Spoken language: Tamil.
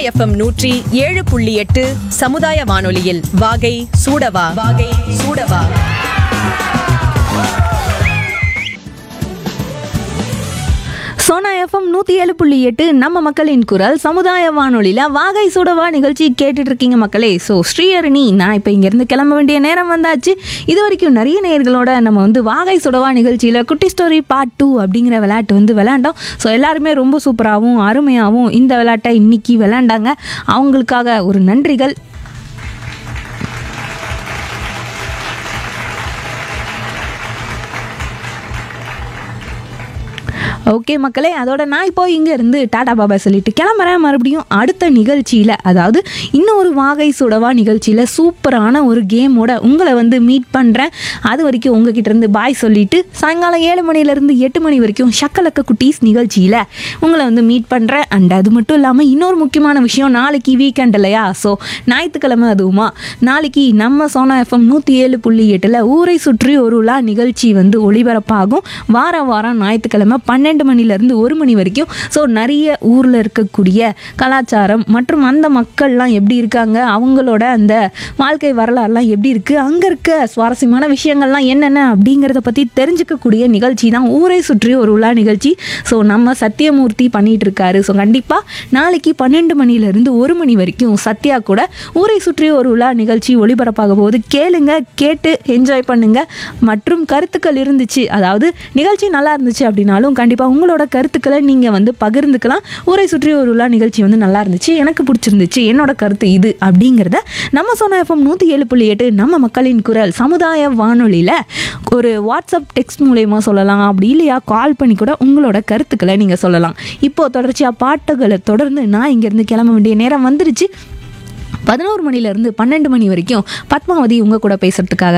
எஃப்எம் நூற்றி ஏழு புள்ளி எட்டு சமுதாய வானொலியில் வாகை சூடவா வாகை சூடவா சோனா எஃப்எம் நூற்றி ஏழு புள்ளி எட்டு நம்ம மக்களின் குரல் சமுதாய வானொலியில் வாகை சுடவா நிகழ்ச்சி கேட்டுட்டு இருக்கீங்க மக்களே ஸோ ஸ்ரீஹரணி நான் இப்போ இங்கேருந்து கிளம்ப வேண்டிய நேரம் வந்தாச்சு இது வரைக்கும் நிறைய நேயர்களோட நம்ம வந்து வாகை சுடவா நிகழ்ச்சியில் குட்டி ஸ்டோரி பார்ட் டூ அப்படிங்கிற விளையாட்டு வந்து விளையாண்டோம் ஸோ எல்லாருமே ரொம்ப சூப்பராகவும் அருமையாகவும் இந்த விளையாட்டை இன்னைக்கு விளையாண்டாங்க அவங்களுக்காக ஒரு நன்றிகள் ஓகே மக்களே அதோட நான் இப்போ இங்கே இருந்து டாடா பாபா சொல்லிட்டு கிளம்புறேன் மறுபடியும் அடுத்த நிகழ்ச்சியில் அதாவது இன்னும் ஒரு வாகை சுடவா நிகழ்ச்சியில் சூப்பரான ஒரு கேமோட உங்களை வந்து மீட் பண்ணுறேன் அது வரைக்கும் உங்ககிட்ட இருந்து பாய் சொல்லிட்டு சாயங்காலம் ஏழு மணிலேருந்து எட்டு மணி வரைக்கும் ஷக்கலக்க குட்டீஸ் நிகழ்ச்சியில் உங்களை வந்து மீட் பண்ணுறேன் அண்ட் அது மட்டும் இல்லாமல் இன்னொரு முக்கியமான விஷயம் நாளைக்கு வீக்கெண்ட் இல்லையா ஸோ ஞாயிற்றுக்கிழமை அதுவுமா நாளைக்கு நம்ம சோனா எஃப்எம் நூற்றி ஏழு புள்ளி எட்டில் ஊரை சுற்றி ஒரு உலா நிகழ்ச்சி வந்து ஒளிபரப்பாகும் வாரம் வாரம் ஞாயிற்றுக்கிழமை பன்னெண்டு மணிலேருந்து ஒரு மணி வரைக்கும் ஸோ நிறைய ஊரில் இருக்கக்கூடிய கலாச்சாரம் மற்றும் அந்த மக்கள்லாம் எப்படி இருக்காங்க அவங்களோட அந்த வாழ்க்கை வரலாறுலாம் எப்படி இருக்குது அங்கே இருக்க சுவாரஸ்யமான விஷயங்கள்லாம் என்னென்ன அப்படிங்கிறத பற்றி தெரிஞ்சுக்கக்கூடிய நிகழ்ச்சி தான் ஊரை சுற்றி ஒரு உலா நிகழ்ச்சி ஸோ நம்ம சத்தியமூர்த்தி பண்ணிட்டு இருக்காரு ஸோ கண்டிப்பாக நாளைக்கு பன்னெண்டு மணிலேருந்து ஒரு மணி வரைக்கும் சத்யா கூட ஊரை சுற்றி ஒரு உலா நிகழ்ச்சி ஒளிபரப்பாக போகுது கேளுங்க கேட்டு என்ஜாய் பண்ணுங்க மற்றும் கருத்துக்கள் இருந்துச்சு அதாவது நிகழ்ச்சி நல்லா இருந்துச்சு அப்படின்னாலும் கண்டிப்பாக உங்களோட கருத்துக்களை நீங்கள் வந்து பகிர்ந்துக்கலாம் ஊரை சுற்றி ஒரு உலா நிகழ்ச்சி வந்து நல்லா இருந்துச்சு எனக்கு பிடிச்சிருந்துச்சு என்னோட கருத்து இது அப்படிங்கிறத நம்ம சொன்ன எஃப்எம் நூற்றி ஏழு புள்ளி எட்டு நம்ம மக்களின் குரல் சமுதாய வானொலியில் ஒரு வாட்ஸ்அப் டெக்ஸ்ட் மூலயமா சொல்லலாம் அப்படி இல்லையா கால் பண்ணி கூட உங்களோட கருத்துக்களை நீங்கள் சொல்லலாம் இப்போ தொடர்ச்சியாக பாட்டுகளை தொடர்ந்து நான் இங்கேருந்து கிளம்ப வேண்டிய நேரம் வந்துருச்சு பதினோரு மணிலேருந்து பன்னெண்டு மணி வரைக்கும் பத்மாவதி உங்கள் கூட பேசுறதுக்காக